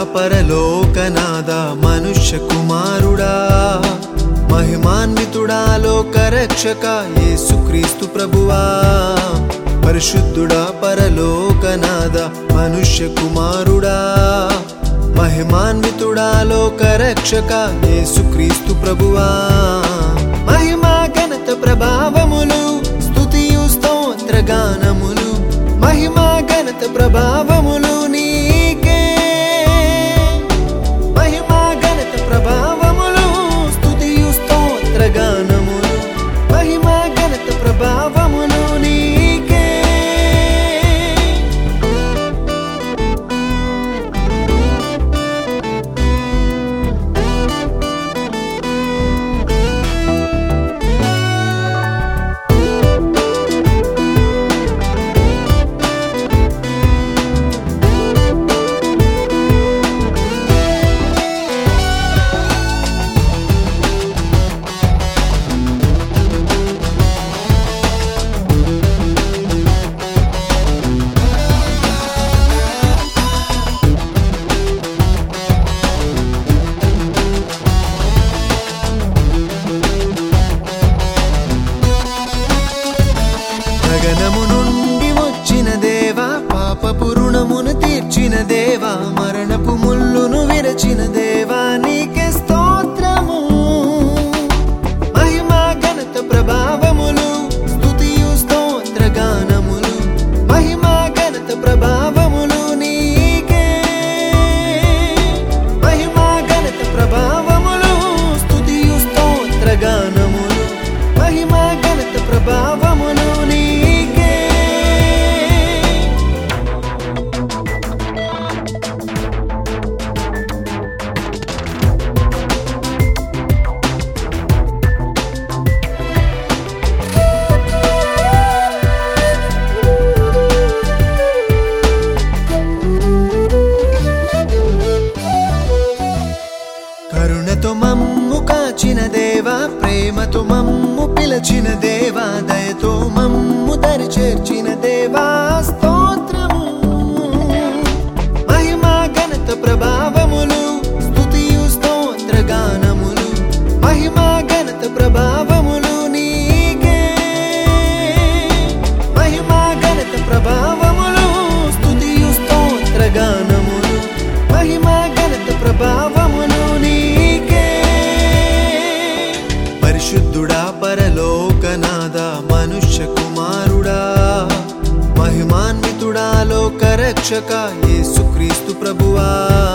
పరలోకనాద మనుష్య కుమారుడా మహిమాన్వితుడా లోకరక్షక యేసుక్రీస్తు ప్రభువా పరిశుద్ధుడా పరలోకనాద మనుష్య కుమారుడా మహిమాన్వితుడా లోకరక్షక యేసుక్రీస్తు ప్రభువా మహిమా ఘనత ప్రభావములు స్తుతియు స్తోత్ర గానములు మహిమా ఘనత ప్రభావములు నీకే మహిమా ఘనత ప్రభావములు స్తుతియు స్తోత్ర గానములు మహిమా ఘనత ప్రభావములు నీకే గగనము నుండి వచ్చిన దేవా పాపపు రుణమును తీర్చిన దేవా మరణపు ముల్లును విరచిన దేవా నీకే స్తోత్రము మహిమా ఘనత ప్రభావములు స్తుతియు స్తోత్ర గానములు మహిమా ఘనత ప్రభావములు నీకే మహిమా ఘనత ప్రభావములు స్తుతియు స్తోత్ర గానములు మహిమా ఘనత ప్రభావములు నీకే కరుణతో మమ్ము కాచిన దేవా ప్రేమతో మమ్ము పిలచిన దేవా దయతో మమ్ము దరి చేర్చిన దేవా స్తోత్రము మహిమా ఘనత ప్రభావములు స్తుతియు స్తోత్ర గానములు మహిమా ఘనత ప్రభావములు నీకే మహిమా ఘనత ప్రభావములు స్తుతియు స్తోత్ర గానములు మహిమా ఘనత ప్రభావములు నీకే పరిశుద్ధుడా పరలోకనాద మనుష్య కుమారుడా మహిమాన్వితుడా లోకరక్షక యేసుక్రీస్తు ప్రభువా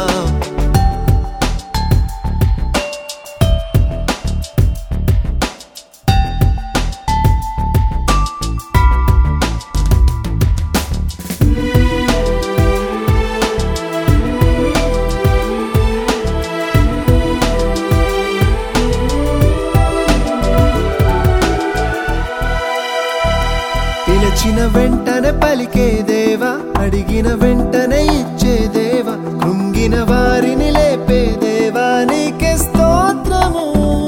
పిలిచిన వెంటనే పలికే దేవా అడిగిన వెంటనే ఇచ్చే దేవా కృంగిన వారిని లేపే దేవా నీకే స్తోత్రము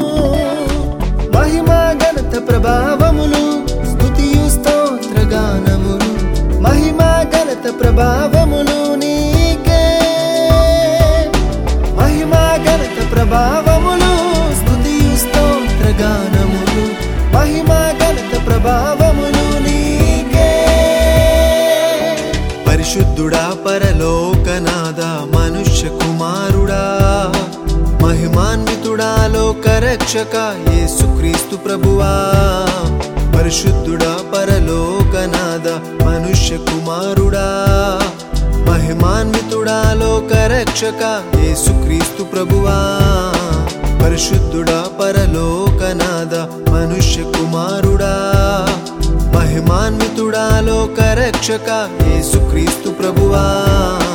మహిమా ఘనత ప్రభావములు స్తుతియు స్తోత్ర గానములు మహిమా ఘనత ప్రభావములు నీకే మహిమా ఘనత ప్రభావములు స్తుతియు స్తోత్ర గానములు మహిమా ఘనత ప్రభావములు నీకే పరిశుద్ధుడా పరలోకనాద మనుష్య కుమారుడా మహిమాన్వితుడా లోకరక్షక యేసుక్రీస్తు ప్రభువా పరిశుద్ధుడా పరలోకనాద మనుష్య కుమారుడా మహిమాన్వితుడా లోకరక్షక యేసుక్రీస్తు ప్రభువా పరిశుద్ధుడా పరలోకనాద మనుష్య కుమారుడా మహిమాన్వితుడా లోకరక్షక యేసుక్రీస్తు ప్రభువా